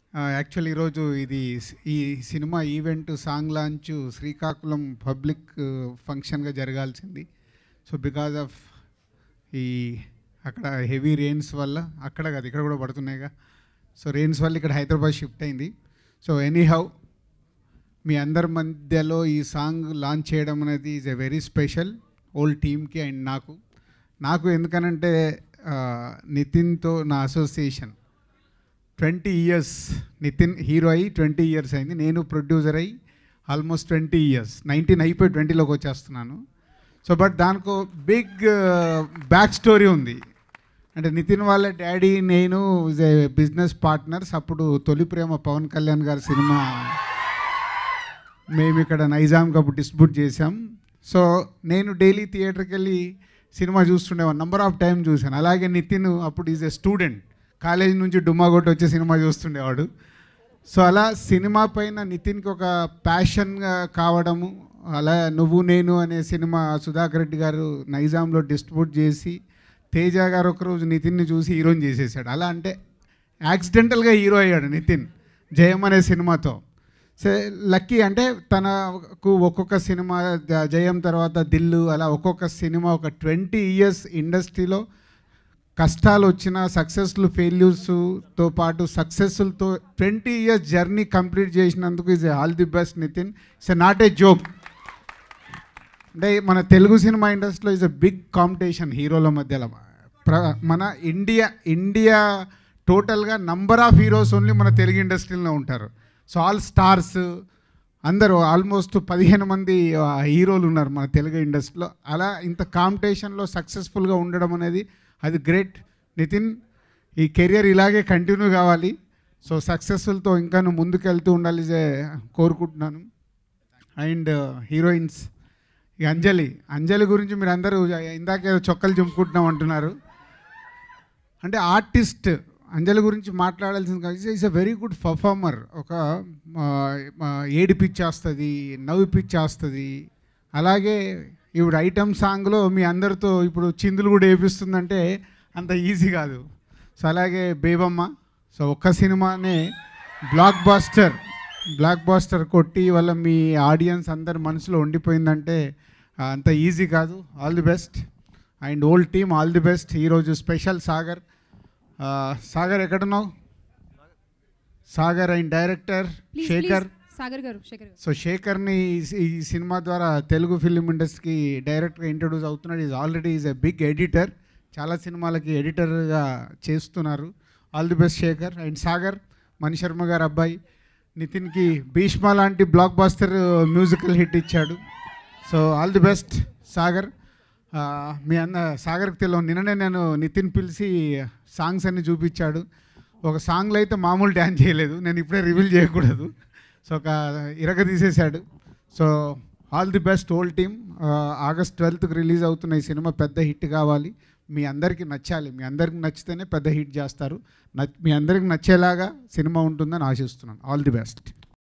actual ఈరోజు ఇది స్- ఈ cinema event song launch Srikakulam public ఫంక్షన్గా జరగాల్సింది సో బికాజ్ ఆఫ్ ఈ అక్కడ హెవీ రెయిన్స్ వల్ల అక్కడ కాదు ఇక్కడ కూడా పడుతున్నాయిగా సో రెయిన్స్ వల్ల ఇక్కడ హైదరాబాద్ షిఫ్ట్ అయింది సో ఎనీ హౌ మీ అందరి మధ్యలో ఈ సాంగ్ లాంచ్ చేయడం అనేది is a very special old టీమ్కి అండ్ నాకు నాకు ఎందుకనంటే ఆ, నితిన్తో నా association twenty years Nithin hero అయ్యి ట్వంటీ ఇయర్స్ అయింది నేను ప్రొడ్యూసర్ అయ్యి ఆల్మోస్ట్ ట్వంటీ ఇయర్స్ నైన్టీన్ అయిపోయి ట్వంటీలోకి వచ్చేస్తున్నాను సో బట్ దానికో బిగ్ బ్యాక్ స్టోరీ ఉంది అంటే నితిన్ వాళ్ళ డాడీ నేను ఇస్ ఏ బిజినెస్ పార్ట్నర్స్ అప్పుడు తొలి ప్రేమ పవన్ కళ్యాణ్ గారి సినిమా మేము ఇక్కడ నైజాం కప్పుడు డిస్ట్రిబ్యూట్ చేసాం సో నేను డైలీ థియేటర్కి వెళ్ళి సినిమా చూస్తుండేవాడిని నంబర్ ఆఫ్ టైం చూశాను అలాగే నితిన్ అప్పుడు ఈజ్ ఏ స్టూడెంట్ కాలేజ్ నుంచి డుమ్మా కొట్టి వచ్చే సినిమా చూస్తుండేవాడు సో అలా సినిమా పైన నితిన్కి ఒక ప్యాషన్గా కావడము అలా నువ్వు నేను అనే సినిమా సుధాకర్ రెడ్డి గారు నైజాంలో డిస్ట్రిబ్యూట్ చేసి తేజ గారు ఒకరోజు నితిన్ని చూసి హీరోని చేసేసాడు అలా అంటే యాక్సిడెంటల్గా హీరో అయ్యాడు నితిన్ జయం అనే సినిమాతో సో లక్కీ అంటే తనకు ఒక్కొక్క సినిమా జ- జయం తర్వాత దిల్లు అలా ఒక్కొక్క సినిమా ఒక ట్వంటీ ఇయర్స్ ఇండస్ట్రీలో కష్టాలు వచ్చిన సక్సెస్లు ఫెయిల్యూర్స్తో పాటు సక్సెస్ఫుల్తో ట్వంటీ ఇయర్స్ జర్నీ కంప్లీట్ చేసినందుకు is all the best Nithin it's not a joke అంటే మన తెలుగు సినిమా ఇండస్ట్రీలో ఇస్ అ బిగ్ కాంపిటీషన్ హీరోల మధ్యలో ప్ర మన ఇండియా ఇండియా టోటల్గా నంబర్ ఆఫ్ హీరోస్ ఓన్లీ మన తెలుగు ఇండస్ట్రీలో ఉంటారు సో ఆల్ స్టార్స్ అందరూ ఆల్మోస్ట్ పదిహేను మంది ఆ, హీరోలు ఉన్నారు మన తెలుగు ఇండస్ట్రీలో అలా ఇంత కాంపిటీషన్లో సక్సెస్ఫుల్గా ఉండడం అనేది అది గ్రేట్ నితిన్ ఈ కెరియర్ ఇలాగే కంటిన్యూ కావాలి సో సక్సెస్ఫుల్తో ఇంకా నువ్వు ముందుకు వెళ్తూ ఉండాలి జే కోరుకుంటున్నాను అండ్ హీరోయిన్స్ ఈ అంజలి అంజలి గురించి మీరు అందరూ ఇందాకే చొక్కలు చింపుకుంటున్నాం అంటున్నారు అంటే ఆర్టిస్ట్ అంజలి గురించి మాట్లాడాల్సింది కాదు is a very good performer ఒక ఆ, ఆ, ఏడిపిచ్చేస్తుంది నవ్విపిచ్చేస్తుంది అలాగే ఇప్పుడు ఐటమ్ సాంగ్లో మీ అందరితో ఇప్పుడు చిందులు కూడా వేపిస్తుందంటే అంత ఈజీ కాదు సో అలాగే బేబమ్మ సో ఒక్క సినిమానే బ్లాక్ బాస్టర్ బ్లాక్ బాస్టర్ కొట్టి వల్ల మీ ఆడియన్స్ అందరి మనసులో ఉండిపోయిందంటే ఆ, అంత ఈజీ కాదు all the best and old team all the best ఈరోజు స్పెషల్ సాగర్ ఆ, సాగర్ ఎక్కడున్నావు Sagar and director please Shekhar please Sagar గారు శేఖర్ గారు సో శేఖర్ని ఈ- ఈ సినిమా ద్వారా తెలుగు ఫిలిం ఇండస్ట్రీకి డైరెక్ట్గా ఇంట్రడ్యూస్ అవుతున్నాడు is already is a big editor చాలా సినిమాలకి ఎడిటర్గా చేస్తున్నారు all the best Shekhar and Sagar Manisharma గారు అబ్బాయి నితిన్కి భీష్మ లాంటి బ్లాక్ బాస్టర్ మ్యూజికల్ హిట్ ఇచ్చాడు so all the best Sagar ఆ, మీ అన్న సాగర్కి తెలియదు నిన్ననే నేను నితిన్ పిలిచి సాంగ్స్ అన్ని చూపించాడు ఒక సాంగ్లో అయితే మామూలు డ్యాన్స్ చేయలేదు నేను ఇప్పుడే రివీల్ చేయకూడదు సో ఒక ఇరగ తీసేశాడు so all the best old team August ట్వెల్త్కి రిలీజ్ అవుతున్న ఈ సినిమా పెద్ద హిట్ కావాలి మీ అందరికీ నచ్చాలి మీ అందరికి నచ్చితేనే పెద్ద హిట్ చేస్తారు నచ్- మీ అందరికి నచ్చేలాగా సినిమా ఉంటుందని ఆశిస్తున్నాను ఆల్ ది బెస్ట్